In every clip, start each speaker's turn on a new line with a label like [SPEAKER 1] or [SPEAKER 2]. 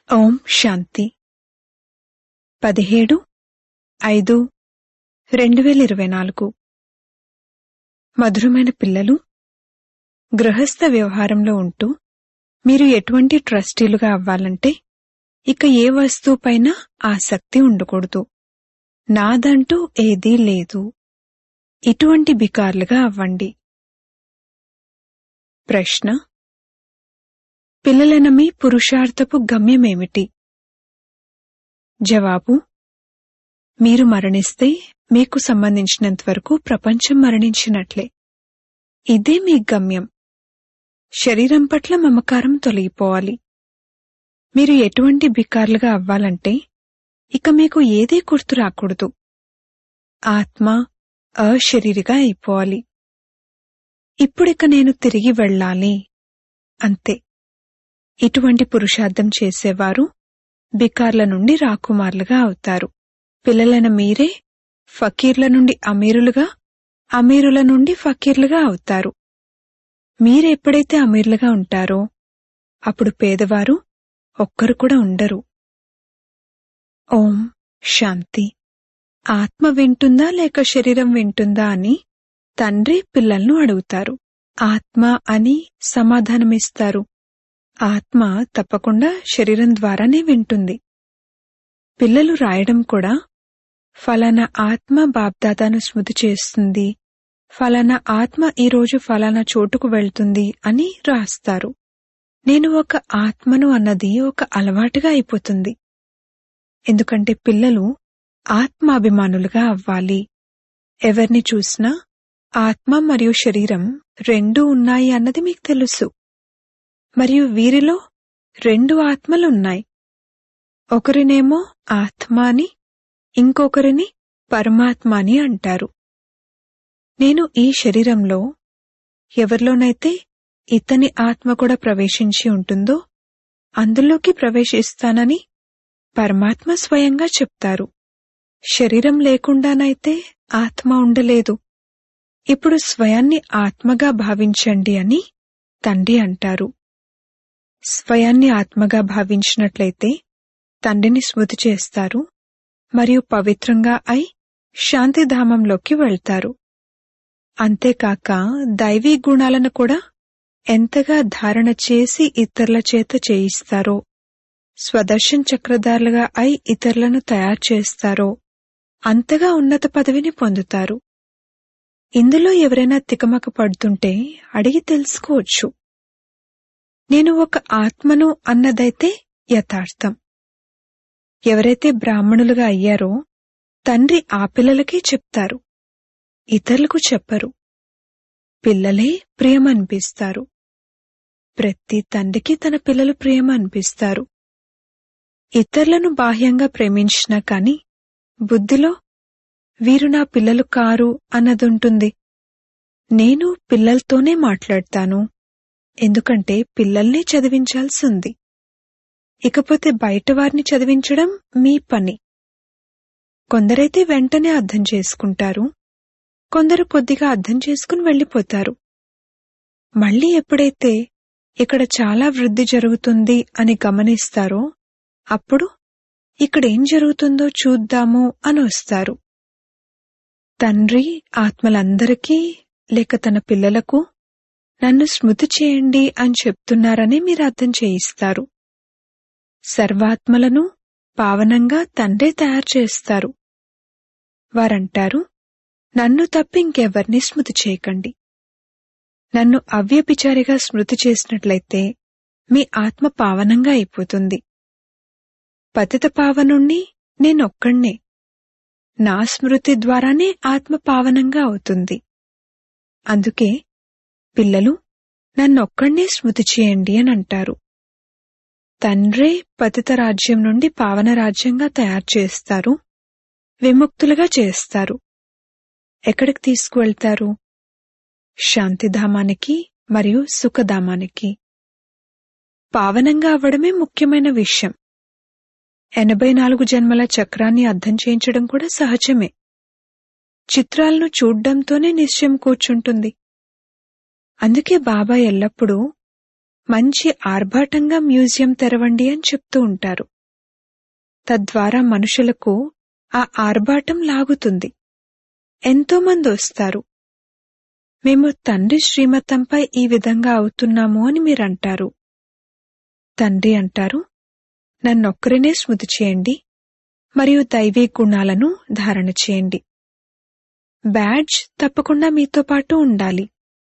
[SPEAKER 1] ఓం శాంతి పదిహేడు ఐదు రెండు వేల ఇరవై నాలుగు మధురమైన పిల్లలు గృహస్థ వ్యవహారంలో ఉంటూ మీరు ఎటువంటి ట్రస్టీలుగా అవ్వాలంటే ఇక ఏ వస్తువుపైన ఆసక్తి ఉండకూడదు నాదంటూ ఏదీ లేదు ఇటువంటి బికార్లుగా అవ్వండి ప్రశ్న పిల్లలైన మీ పురుషార్థపు గమ్యమేమిటి జవాబు మీరు మరణిస్తే మీకు సంబంధించినంత వరకు ప్రపంచం మరణించినట్లే ఇదే మీ గమ్యం శరీరం పట్ల మమకారం తొలగిపోవాలి మీరు ఎటువంటి బికార్లుగా అవ్వాలంటే ఇక మీకు ఏదీ గుర్తు రాకూడదు ఆత్మ అశరీరిగా అయిపోవాలి ఇప్పుడిక నేను తిరిగి వెళ్ళాలి అంతే ఇటువంటి పురుషార్థం చేసేవారు బికార్ల నుండి రాకుమార్లుగా అవుతారు పిల్లలైన మీరే ఫకీర్ల నుండి అమీరులుగా అమీరుల నుండి ఫకీర్లుగా అవుతారు మీరెప్పుడైతే అమీర్లుగా ఉంటారో అప్పుడు పేదవారు ఒక్కరు కూడా ఉండరు ఓం శాంతి ఆత్మ వింటుందా లేక శరీరం వింటుందా అని తండ్రి పిల్లలను అడుగుతారు ఆత్మ అని సమాధానమిస్తారు ఆత్మ తప్పకుండా శరీరం ద్వారానే వింటుంది పిల్లలు రాయడం కూడా ఫలానా ఆత్మ బాబ్దాదాను స్మృతి చేస్తుంది ఫలానా ఆత్మ ఈరోజు ఫలానా చోటుకు వెళ్తుంది అని రాస్తారు నేను ఒక ఆత్మను అన్నది ఒక అలవాటుగా అయిపోతుంది ఎందుకంటే పిల్లలు ఆత్మాభిమానులుగా అవ్వాలి ఎవరిని చూసినా ఆత్మ మరియు శరీరం రెండూ ఉన్నాయి అన్నది మీకు తెలుసు మరియు వీరిలో రెండు ఆత్మలు ఉన్నాయి ఒకరినేమో ఆత్మ అని ఇంకొకరిని పరమాత్మ అని అంటారు నేను ఈ శరీరంలో ఎవరిలోనైతే ఇతని ఆత్మ కూడా ప్రవేశించి ఉంటుందో అందులోకి ప్రవేశిస్తానని పరమాత్మ స్వయంగా చెప్తారు శరీరం లేకుండానైతే ఆత్మ ఉండలేదు ఇప్పుడు స్వయాన్ని ఆత్మగా భావించండి అని తండ్రి అంటారు స్వయాన్ని ఆత్మగా భావించినట్లయితే తండ్రిని స్మృతి చేస్తారు మరియు పవిత్రంగా అయి శాంతిధామంలోకి వెళ్తారు అంతేకాక దైవీ గుణాలను కూడా ఎంతగా ధారణ చేసి ఇతరుల చేత చేయిస్తారో స్వదర్శన్ చక్రధారులుగా అయి ఇతరులను తయారు చేస్తారో అంతగా ఉన్నత పదవిని పొందుతారు ఇందులో ఎవరైనా తికమక పడుతుంటే అడిగి తెలుసుకోవచ్చు నేను ఒక ఆత్మను అన్నదైతే యథార్థం ఎవరైతే బ్రాహ్మణులుగా అయ్యారో తండ్రి ఆ పిల్లలకే చెప్తారు ఇతరులకు చెప్పరు పిల్లలే ప్రియం అనిపిస్తారు ప్రతి తండ్రికి తన పిల్లలు ప్రియం అనిపిస్తారు ఇతరులను బాహ్యంగా ప్రేమించినా కాని బుద్ధిలో వీరు నా పిల్లలు కారు అన్నదుంటుంది నేను పిల్లలతోనే మాట్లాడతాను ఎందుకంటే పిల్లల్నే చదివించాల్సి ఉంది ఇకపోతే బయట వారిని చదివించడం మీ పని కొందరైతే వెంటనే అర్థం చేసుకుంటారు కొందరు కొద్దిగా అర్థం చేసుకుని వెళ్ళిపోతారు మళ్ళీ ఎప్పుడైతే ఇక్కడ చాలా వృద్ధి జరుగుతుంది అని గమనిస్తారో అప్పుడు ఇక్కడేం జరుగుతుందో చూద్దాము అని వస్తారు తండ్రి ఆత్మలందరికీ లేక తన పిల్లలకు నన్ను స్మృతి చేయండి అని చెప్తున్నారని మీరు అర్థం చేయిస్తారు సర్వాత్మలను పావనంగా తండ్రే తయారు చేస్తారు వారంటారు నన్ను తప్పి ఇంకెవర్ని స్మృతి చేయకండి నన్ను అవ్యభిచారిగా స్మృతి చేసినట్లయితే మీ ఆత్మ పావనంగా అయిపోతుంది పతిత పావనుణ్ణి నేనొక్కణ్ణే నా స్మృతి ద్వారానే ఆత్మ పావనంగా అవుతుంది అందుకే పిల్లలు నన్నొక్కణ్ణే స్మృతి చేయండి అని అంటారు తండ్రే పతిత రాజ్యం నుండి పావన రాజ్యంగా తయారు చేస్తారు విముక్తులుగా చేస్తారు ఎక్కడికి తీసుకువెళ్తారు శాంతిధామానికి మరియు సుఖధామానికి పావనంగా అవ్వడమే ముఖ్యమైన విషయం ఎనభై నాలుగు జన్మల చక్రాన్ని అర్థం చేయించడం కూడా సహజమే చిత్రాలను చూడ్డంతోనే నిశ్చయం కూర్చుంటుంది అందుకే బాబా ఎల్లప్పుడూ మంచి ఆర్భాటంగా మ్యూజియం తెరవండి అని చెప్తూ ఉంటారు తద్వారా మనుషులకు ఆ ఆర్భాటం లాగుతుంది ఎంతో మంది వస్తారు మేము తండ్రి శ్రీమతంపై ఈ విధంగా అవుతున్నాము అని మీరంటారు తండ్రి అంటారు నన్నొక్కరినే స్మృతి చేయండి మరియు దైవీ గుణాలను ధారణ చేయండి బ్యాడ్జ్ తప్పకుండా మీతో పాటు ఉండాలి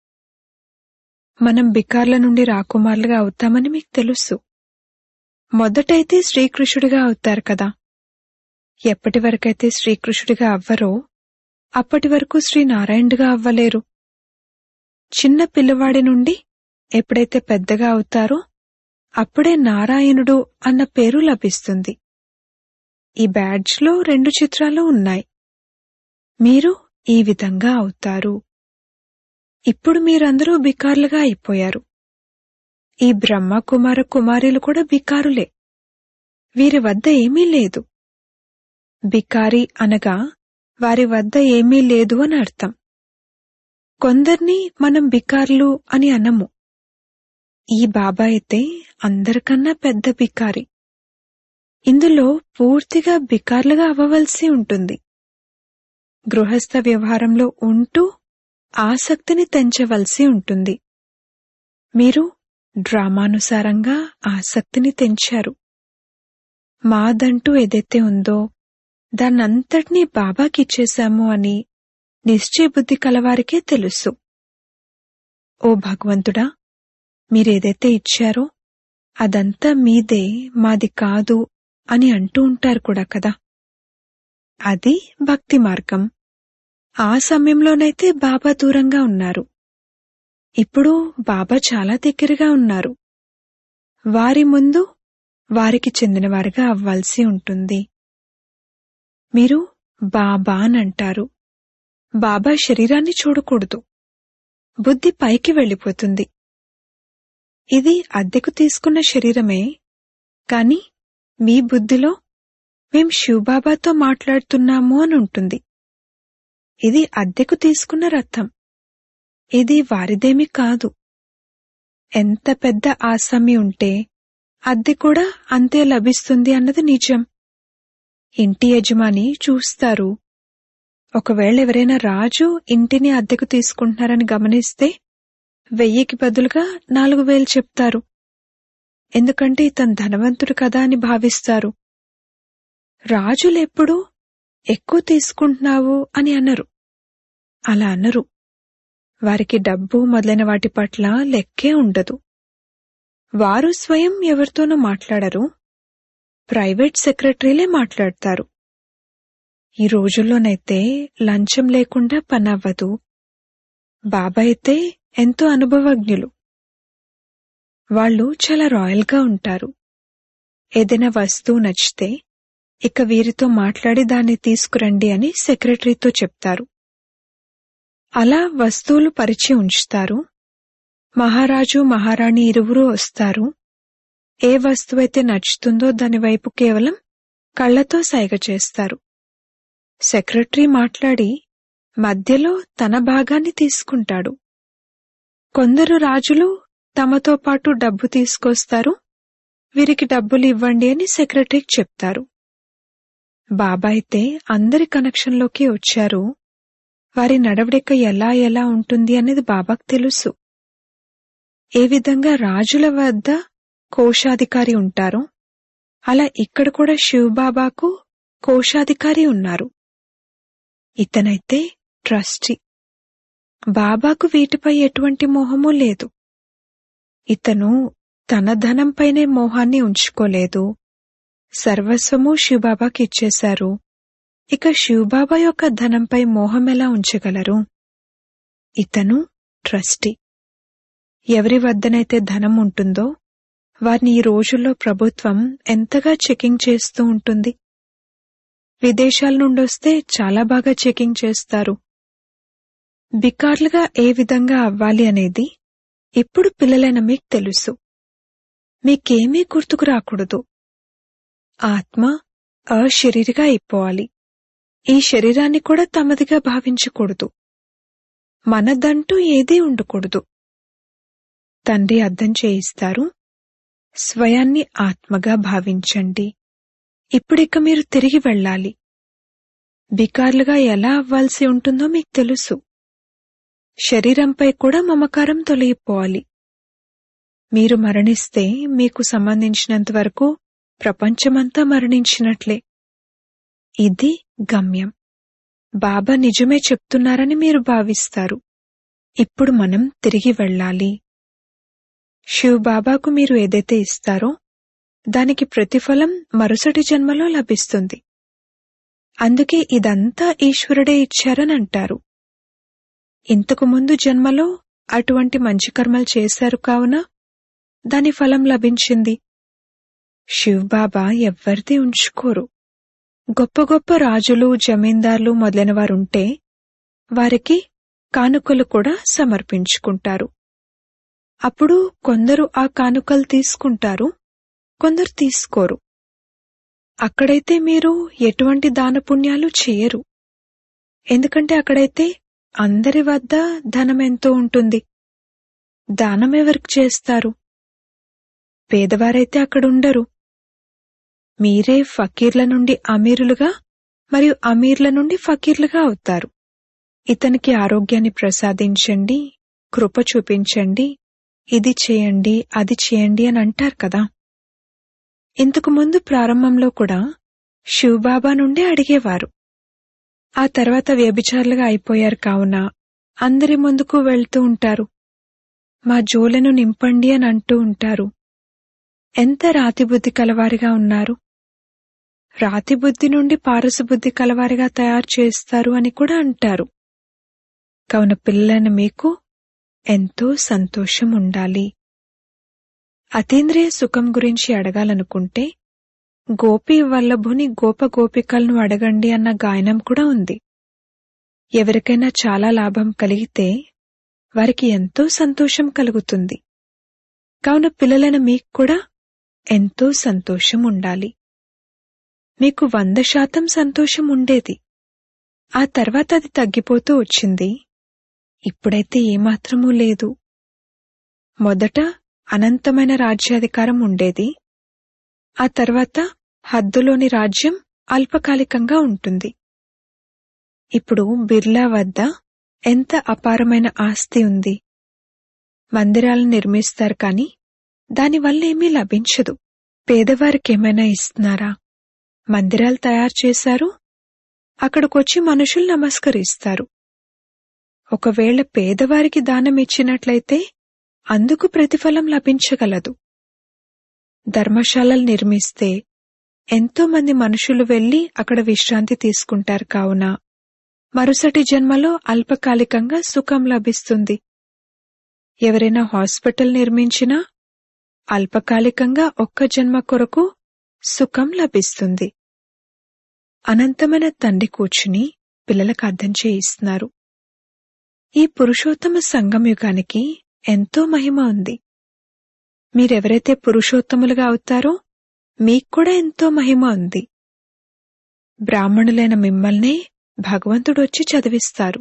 [SPEAKER 1] మనం బికార్ల నుండి రాకుమారులుగా అవుతామని మీకు తెలుసు మొదటైతే శ్రీకృష్ణుడిగా అవుతారు కదా ఎప్పటి వరకైతే శ్రీకృష్ణుడిగా అవ్వరో అప్పటి వరకు శ్రీనారాయణుడిగా అవ్వలేరు చిన్న పిల్లవాడి నుండి ఎప్పుడైతే పెద్దగా అవుతారో అప్పుడే నారాయణుడు అన్న పేరు లభిస్తుంది ఈ బ్యాడ్జ్లో రెండు చిత్రాలు ఉన్నాయి మీరు ఈ విధంగా అవుతారు ఇప్పుడు మీరందరూ బికార్లుగా అయిపోయారు ఈ బ్రహ్మ కుమార కుమారులు కూడా బికారులే వీరి వద్ద ఏమీ లేదు బికారి అనగా వారి వద్ద ఏమీ లేదు అని అర్థం కొందర్ని మనం బికార్లు అని అనము ఈ బాబా అయితే అందరికన్నా పెద్ద బికారి ఇందులో పూర్తిగా బికార్లుగా అవ్వవలసి ఉంటుంది గృహస్థ వ్యవహారంలో ఉంటూ ఆసక్తిని తెంచవలసి ఉంటుంది మీరు డ్రామానుసారంగా ఆసక్తిని తెంచారు మాదంటూ ఏదైతే ఉందో దాన్నంతటినీ బాబాకిచ్చేశాము అని నిశ్చయబుద్ధి కలవారికే తెలుసు ఓ భగవంతుడా మీరేదైతే ఇచ్చారో అదంతా మీదే మాది కాదు అని అంటూ ఉంటారు కూడా కదా అది భక్తి మార్గం ఆ సమయంలోనైతే బాబా దూరంగా ఉన్నారు ఇప్పుడు బాబా చాలా దగ్గరగా ఉన్నారు వారి ముందు వారికి చెందినవారుగా అవ్వాల్సి ఉంటుంది మీరు బాబా అని అంటారు బాబా శరీరాన్ని చూడకూడదు బుద్ధి పైకి వెళ్ళిపోతుంది ఇది అద్దెకు తీసుకున్న శరీరమే కాని మీ బుద్ధిలో మేం శివబాబాతో మాట్లాడుతున్నాము అని ఉంటుంది ఇది అద్దెకు తీసుకున్న రథం ఇది వారిదేమి కాదు ఎంత పెద్ద ఆసామి ఉంటే అద్దె కూడా అంతే లభిస్తుంది అన్నది నిజం ఇంటి యజమాని చూస్తారు ఒకవేళ ఎవరైనా రాజు ఇంటిని అద్దెకు తీసుకుంటున్నారని గమనిస్తే వెయ్యికి బదులుగా నాలుగు వేలు చెప్తారు ఎందుకంటే ఇతను ధనవంతుడు కదా అని భావిస్తారు రాజులెప్పుడూ ఎక్కువ తీసుకుంటున్నావు అని అనరు అలా అనరు వారికి డబ్బు మొదలైన వాటి పట్ల లెక్కే ఉండదు వారు స్వయం ఎవరితోనూ మాట్లాడరు ప్రైవేట్ సెక్రటరీలే మాట్లాడతారు ఈ రోజుల్లోనైతే లంచం లేకుండా పనవ్వదు బాబా అయితే ఎంతో అనుభవజ్ఞులు వాళ్ళు చాలా రాయల్గా ఉంటారు ఏదైనా వస్తువు నచ్చితే ఇక వీరితో మాట్లాడి దాన్ని తీసుకురండి అని సెక్రటరీతో చెప్తారు అలా వస్తువులు పరిచి ఉంచుతారు మహారాజు మహారాణి ఇరువురు వస్తారు ఏ వస్తువైతే నచ్చుతుందో దాని వైపు కేవలం కళ్లతో సైగ చేస్తారు సెక్రటరీ మాట్లాడి మధ్యలో తన భాగాన్ని తీసుకుంటాడు కొందరు రాజులు తమతో పాటు డబ్బు తీసుకొస్తారు వీరికి డబ్బులు ఇవ్వండి అని సెక్రటరీకి చెప్తారు బాబా అయితే అందరి కనెక్షన్లోకి వచ్చారు వారి నడవడిక ఎలా ఎలా ఉంటుంది అనేది బాబాకు తెలుసు ఏ విధంగా రాజుల వద్ద కోశాధికారి ఉంటారో అలా ఇక్కడ కూడా శివబాబాకు కోశాధికారి ఉన్నారు ఇతనైతే ట్రస్టీ బాబాకు వీటిపై ఎటువంటి మోహమూ లేదు ఇతను తన ధనంపైనే మోహాన్ని ఉంచుకోలేదు సర్వస్వము శివబాబాకి ఇచ్చేశారు ఇక శివబాబా యొక్క ధనంపై మోహం ఎలా ఉంచగలరు ఇతను ట్రస్టీ ఎవరి వద్దనైతే ధనం ఉంటుందో వారిని ఈ రోజుల్లో ప్రభుత్వం ఎంతగా చెకింగ్ చేస్తూ ఉంటుంది విదేశాల నుండి వస్తే చాలా బాగా చెకింగ్ చేస్తారు బికార్లుగా ఏ విధంగా అవ్వాలి అనేది ఇప్పుడు పిల్లలైన మీకు తెలుసు మీకేమీ గుర్తుకు రాకూడదు ఆత్మ అశరీరిగా అయిపోవాలి ఈ శరీరాన్ని కూడా తమదిగా భావించకూడదు మనదంటూ ఏదీ ఉండకూడదు తండ్రి అర్థం చేయిస్తారు స్వయాన్ని ఆత్మగా భావించండి ఇప్పుడిక మీరు తిరిగి వెళ్ళాలి బికార్లుగా ఎలా అవ్వాల్సి ఉంటుందో మీకు తెలుసు శరీరంపై కూడా మమకారం తొలగిపోవాలి మీరు మరణిస్తే మీకు సంబంధించినంత వరకు ప్రపంచమంతా మరణించినట్లే ఇది గమ్యం బాబా నిజమే చెప్తున్నారని మీరు భావిస్తారు ఇప్పుడు మనం తిరిగి వెళ్ళాలి శివ్ బాబాకు మీరు ఏదైతే ఇస్తారో దానికి ప్రతిఫలం మరుసటి జన్మలో లభిస్తుంది అందుకే ఇదంతా ఈశ్వరుడే ఇచ్చారని అంటారు ఇంతకు ముందు జన్మలో అటువంటి మంచి కర్మలు చేశారు కావున దాని ఫలం లభించింది శివ్ బాబా ఎవ్వరిది ఉంచుకోరు గొప్ప గొప్ప రాజులు జమీందార్లు మొదలైన వారుంటే వారికి కానుకలు కూడా సమర్పించుకుంటారు అప్పుడు కొందరు ఆ కానుకలు తీసుకుంటారు కొందరు తీసుకోరు అక్కడైతే మీరు ఎటువంటి దానపుణ్యాలు చేయరు ఎందుకంటే అక్కడైతే అందరి వద్ద ధనం ఎంతో ఉంటుంది దానం ఎవరికి చేస్తారు పేదవారైతే అక్కడుండరు మీరే ఫకీర్ల నుండి అమీరులుగా మరియు అమీర్ల నుండి ఫకీర్లుగా అవుతారు ఇతనికి ఆరోగ్యాన్ని ప్రసాదించండి కృప చూపించండి ఇది చేయండి అది చేయండి అని అంటారు కదా ఇంతకు ముందు ప్రారంభంలో కూడా శివబాబా నుండి అడిగేవారు ఆ తర్వాత వ్యభిచారులుగా అయిపోయారు కావున అందరి ముందుకు వెళ్తూ ఉంటారు మా జోలెను నింపండి అని అంటూ ఉంటారు ఎంత రాతిబుద్ధి కలవారిగా ఉన్నారు రాతిబుద్ధి నుండి పారసబుద్ధి కలవారిగా తయారు చేస్తారు అని కూడా అంటారు కావున పిల్లలను మీకు ఎంతో సంతోషం ఉండాలి అతీంద్రియ సుఖం గురించి అడగాలనుకుంటే గోపి వల్లభుని గోప గోపికలను అడగండి అన్న గాయనం కూడా ఉంది ఎవరికైనా చాలా లాభం కలిగితే వారికి ఎంతో సంతోషం కలుగుతుంది కావున పిల్లలైన మీకు కూడా ఎంతో సంతోషం ఉండాలి మీకు వంద శాతం సంతోషం ఉండేది ఆ తర్వాత అది తగ్గిపోతూ వచ్చింది ఇప్పుడైతే ఏమాత్రమూ లేదు మొదట అనంతమైన రాజ్యాధికారం ఉండేది ఆ తర్వాత హద్దులోని రాజ్యం అల్పకాలికంగా ఉంటుంది ఇప్పుడు బిర్లా వద్ద ఎంత అపారమైన ఆస్తి ఉంది మందిరాలను నిర్మిస్తారు కాని దానివల్ల ఏమీ లభించదు పేదవారికేమైనా ఇస్తున్నారా మందిరాలు తయారు చేశారు అక్కడికొచ్చి మనుషులు నమస్కరిస్తారు ఒకవేళ పేదవారికి దానం ఇచ్చినట్లయితే అందుకు ప్రతిఫలం లభించగలదు ధర్మశాలలు నిర్మిస్తే ఎంతో మంది మనుషులు వెళ్లి అక్కడ విశ్రాంతి తీసుకుంటారు కావున మరుసటి జన్మలో అల్పకాలికంగా సుఖం లభిస్తుంది ఎవరైనా హాస్పిటల్ నిర్మించినా అల్పకాలికంగా ఒక్క జన్మ కొరకు సుఖం లభిస్తుంది అనంతమైన తండ్రి కూర్చుని పిల్లలకు అర్థం చేయిస్తున్నారు ఈ పురుషోత్తమ సంగం యుగానికి ఎంతో మహిమ ఉంది మీరెవరైతే పురుషోత్తములుగా అవుతారో మీకు కూడా ఎంతో మహిమ ఉంది బ్రాహ్మణులైన మిమ్మల్నే భగవంతుడు వచ్చి చదివిస్తారు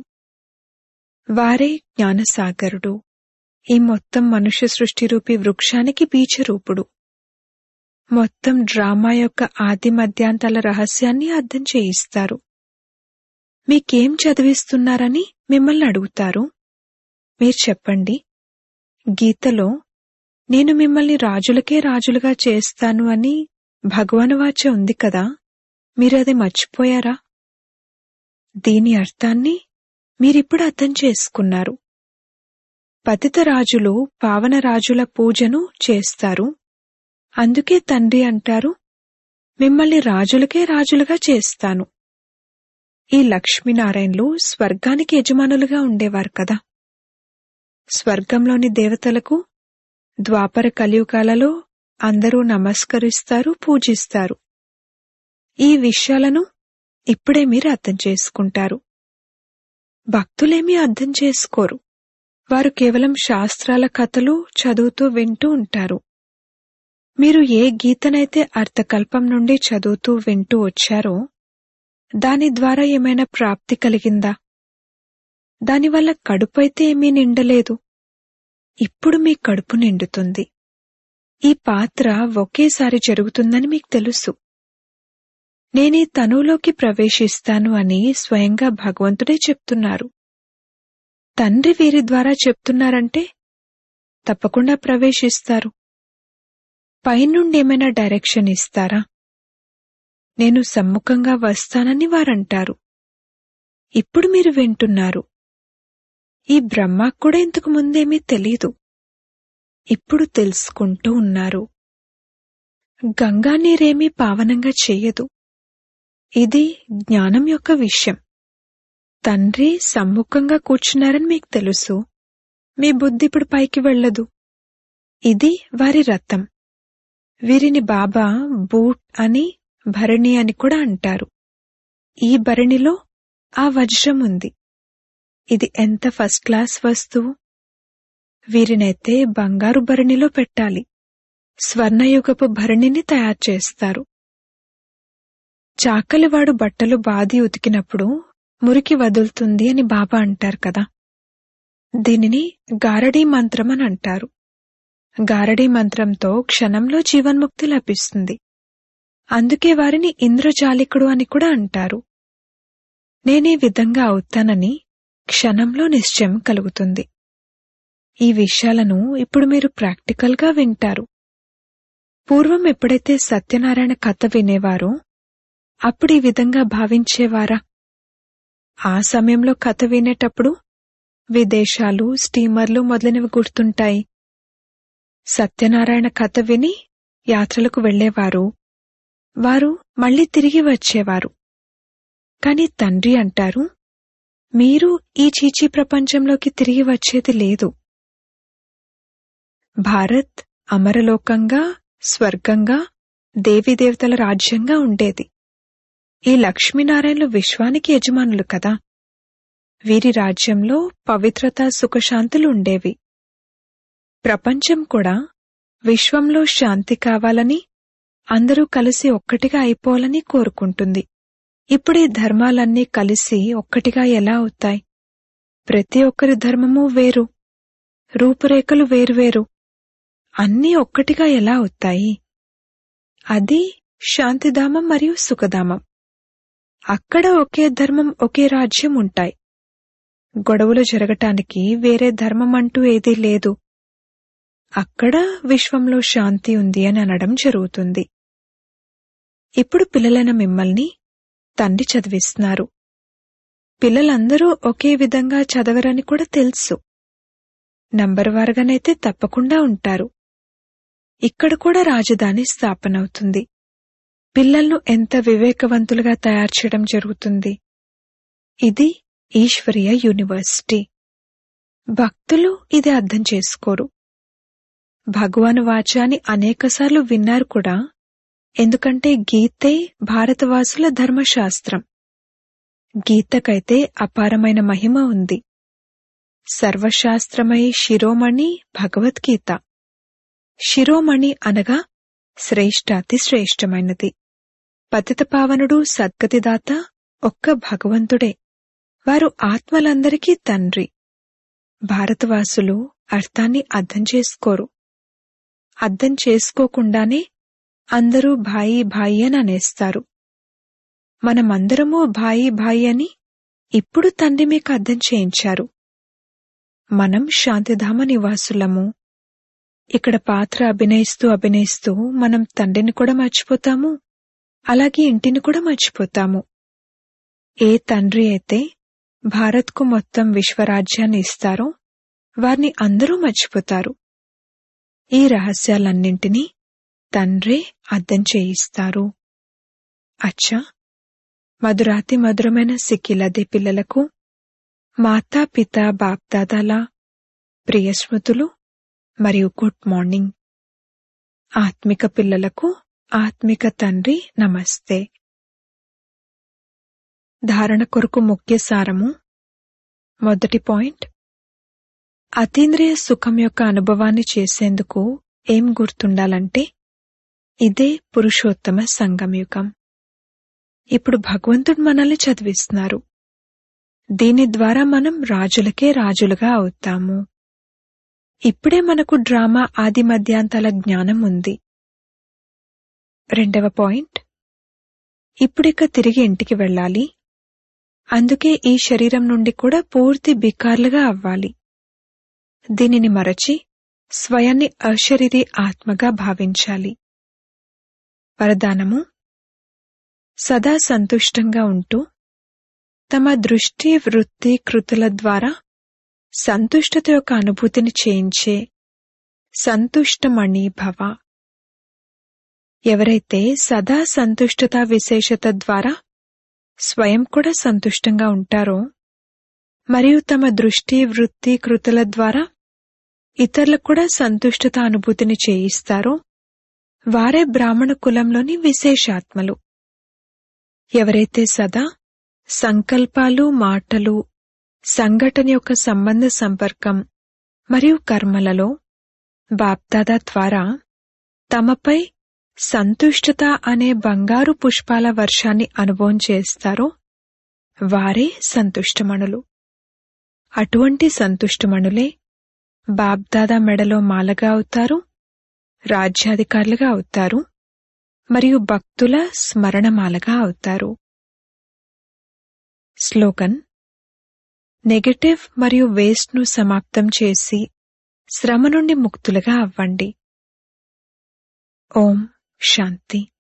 [SPEAKER 1] వారే జ్ఞానసాగరుడు ఈ మొత్తం మనుష్య సృష్టి రూపి వృక్షానికి బీజరూపుడు మొత్తం డ్రామా యొక్క ఆది మధ్యాంతాల రహస్యాన్ని అర్థం చేయిస్తారు మీకేం చదివిస్తున్నారని మిమ్మల్ని అడుగుతారు మీరు చెప్పండి గీతలో నేను మిమ్మల్ని రాజులకే రాజులుగా చేస్తాను అని భగవానువాచ ఉంది కదా మీరది మర్చిపోయారా దీని అర్థాన్ని మీరిప్పుడు అర్థం చేసుకున్నారు పతిత రాజులు పావన రాజుల పూజను చేస్తారు అందుకే తండ్రి అంటారు మిమ్మల్ని రాజులకే రాజులుగా చేస్తాను ఈ లక్ష్మీనారాయణలు స్వర్గానికి యజమానులుగా ఉండేవారు కదా స్వర్గంలోని దేవతలకు ద్వాపర కలియుగాలలో అందరూ నమస్కరిస్తారు పూజిస్తారు ఈ విషయాలను ఇప్పుడే మీరు అర్థం చేసుకుంటారు భక్తులేమీ అర్థం చేసుకోరు వారు కేవలం శాస్త్రాల కథలు చదువుతూ వింటూ ఉంటారు మీరు ఏ గీతనైతే అర్థకల్పం నుండి చదువుతూ వింటూ వచ్చారో దాని ద్వారా ఏమైనా ప్రాప్తి కలిగిందా దానివల్ల కడుపైతే ఏమీ నిండలేదు ఇప్పుడు మీ కడుపు నిండుతుంది ఈ పాత్ర ఒకేసారి జరుగుతుందని మీకు తెలుసు నేనీ తనువులోకి ప్రవేశిస్తాను అని స్వయంగా భగవంతుడే చెప్తున్నారు తండ్రి వీరి ద్వారా చెప్తున్నారంటే తప్పకుండా ప్రవేశిస్తారు పైనుండి ఏమైనా డైరెక్షన్ ఇస్తారా నేను సమ్ముఖంగా వస్తానని వారంటారు ఇప్పుడు మీరు వింటున్నారు ఈ బ్రహ్మకు కూడా ఇంతకు ముందేమీ తెలీదు ఇప్పుడు తెలుసుకుంటూ ఉన్నారు గంగా నీరేమీ పావనంగా చెయ్యదు ఇది జ్ఞానం యొక్క విషయం తండ్రి సమ్ముఖంగా కూర్చున్నారని మీకు తెలుసు మీ బుద్ధి ఇప్పుడు పైకి వెళ్ళదు ఇది వారి రథం వీరిని బాబా బూట్ అని భరణి అని కూడా అంటారు ఈ భరణిలో ఆ వజ్రం ఉంది ఇది ఎంత ఫస్ట్ క్లాస్ వస్తువు వీరినైతే బంగారు భరణిలో పెట్టాలి స్వర్ణయుగపు భరణిని తయారు చేస్తారు చాకలివాడు బట్టలు బాది ఉతికినప్పుడు మురికి వదులుతుంది అని బాబా అంటారు కదా దీనిని గారడీ మంత్రం అని అంటారు గారడీ మంత్రంతో క్షణంలో జీవన్ముక్తి లభిస్తుంది అందుకే వారిని ఇంద్రజాలికుడు అని కూడా అంటారు నేనే విధంగా అవుతానని క్షణంలో నిశ్చయం కలుగుతుంది ఈ విషయాలను ఇప్పుడు మీరు ప్రాక్టికల్గా వింటారు పూర్వం ఎప్పుడైతే సత్యనారాయణ కథ వినేవారో అప్పుడు ఈ విధంగా భావించేవారా ఆ సమయంలో కథ వినేటప్పుడు విదేశాలు స్టీమర్లు మొదలైనవి గుర్తుంటాయి సత్యనారాయణ కథ విని యాత్రలకు వెళ్లేవారు వారు మళ్లీ తిరిగి వచ్చేవారు కాని తండ్రి అంటారు మీరు ఈ చీచీ ప్రపంచంలోకి తిరిగి వచ్చేది లేదు భారత్ అమరలోకంగా స్వర్గంగా దేవీదేవతల రాజ్యంగా ఉండేది ఈ లక్ష్మీనారాయణలు విశ్వానికి యజమానులు కదా వీరి రాజ్యంలో పవిత్రత సుఖశాంతులు ఉండేవి ప్రపంచం కూడా విశ్వంలో శాంతి కావాలని అందరూ కలిసి ఒక్కటిగా అయిపోవాలని కోరుకుంటుంది ఇప్పుడు ఈ ధర్మాలన్నీ కలిసి ఒక్కటిగా ఎలా అవుతాయి ప్రతి ఒక్కరి ధర్మము వేరు రూపురేఖలు వేరువేరు అన్నీ ఒక్కటిగా ఎలా అవుతాయి అది శాంతిధామం మరియు సుఖధామం అక్కడ ఒకే ధర్మం ఒకే రాజ్యం ఉంటాయి గొడవలు జరగటానికి వేరే ధర్మం అంటూ ఏదీ లేదు అక్కడ విశ్వంలో శాంతి ఉంది అని అనడం జరుగుతుంది ఇప్పుడు పిల్లలైన మిమ్మల్ని తండ్రి చదివిస్తున్నారు పిల్లలందరూ ఒకే విధంగా చదవరని కూడా తెలుసు నంబర్ వారుగానైతే తప్పకుండా ఉంటారు ఇక్కడ కూడా రాజధాని స్థాపన అవుతుంది పిల్లలను ఎంత వివేకవంతులుగా తయారు చేయడం జరుగుతుంది ఇది ఈశ్వరీయ యూనివర్సిటీ భక్తులు ఇది అర్థం చేసుకోరు భగవాను వాచాని అనేకసార్లు విన్నారు కూడా ఎందుకంటే గీతే భారతవాసుల ధర్మశాస్త్రం గీతకైతే అపారమైన మహిమ ఉంది సర్వశాస్త్రమై శిరోమణి భగవద్గీత శిరోమణి అనగా శ్రేష్టాతి శ్రేష్టమైనది పతితపావనుడు సద్గతిదాత ఒక్క భగవంతుడే వారు ఆత్మలందరికీ తండ్రి భారతవాసులు అర్థాన్ని అర్థం చేసుకోరు అర్థం చేసుకోకుండానే అందరూ భాయి భాయి అని అనేస్తారు మనమందరము భాయి భాయి అని ఇప్పుడు తండ్రి మీకు అర్థం చేయించారు మనం శాంతిధామ నివాసులము ఇక్కడ పాత్ర అభినయిస్తూ అభినయిస్తూ మనం తండ్రిని కూడా మర్చిపోతాము అలాగే ఇంటిని కూడా మర్చిపోతాము ఏ తండ్రి అయితే భారత్కు మొత్తం విశ్వరాజ్యాన్ని ఇస్తారో వారిని అందరూ మర్చిపోతారు ఈ రహస్యాలన్నింటినీ తండ్రే అర్థం చేయిస్తారు అచ్చా మధురాతి మధురమైన సిక్కిలదే పిల్లలకు మాతా పిత బాప్దాదాల ప్రియ స్మృతులు మరియు గుడ్ మార్నింగ్ ఆత్మిక పిల్లలకు ఆత్మిక తండ్రి నమస్తే ధారణ కొరకు ముఖ్య సారము మొదటి పాయింట్ అతీంద్రియ సుఖం యొక్క అనుభవాన్ని చేసేందుకు ఏం గుర్తుండాలంటే ఇదే పురుషోత్తమ సంగమయుగం ఇప్పుడు భగవంతుడు మనల్ని చదివిస్తున్నారు దీని ద్వారా మనం రాజులకే రాజులుగా అవుతాము ఇప్పుడే మనకు డ్రామా ఆది మధ్యాంతాల జ్ఞానం ఉంది రెండవ పాయింట్ ఇప్పుడిక తిరిగి ఇంటికి వెళ్ళాలి అందుకే ఈ శరీరం నుండి కూడా పూర్తి బికార్లుగా అవ్వాలి దీనిని మరచి స్వయాన్ని అశరీరి ఆత్మగా భావించాలి వరదానము సదా సంతుష్టంగా ఉంటూ తమ దృష్టి వృత్తి కృతుల ద్వారా సంతుష్టత యొక్క అనుభూతిని చేయించే సంతుష్టమణి భవ ఎవరైతే సదా సంతుష్టత విశేషత ద్వారా స్వయం కూడా సంతుష్టంగా ఉంటారో మరియు తమ దృష్టి వృత్తి కృతుల ద్వారా ఇతరులకు కూడా సంతుష్టత అనుభూతిని చేయిస్తారో వారే బ్రాహ్మణ కులంలోని విశేషాత్మలు ఎవరైతే సదా సంకల్పాలు మాటలు సంఘటన యొక్క సంబంధ సంపర్కం మరియు కర్మలలో బాప్దాదా ద్వారా తమపై సంతుష్టత అనే బంగారు పుష్పాల వర్షాన్ని అనుభవం చేస్తారో వారే సంతుష్టమణులు అటువంటి సంతుష్టమణులే బాబ్దాదా మెడలో మాలగా అవుతారు రాజ్యాధికారులుగా అవుతారు మరియు భక్తుల స్మరణమాలగా అవుతారు స్లోగన్ నెగటివ్ మరియు వేస్ట్ను సమాప్తం చేసి శ్రమ నుండి ముక్తులుగా అవ్వండి ఓం శాంతి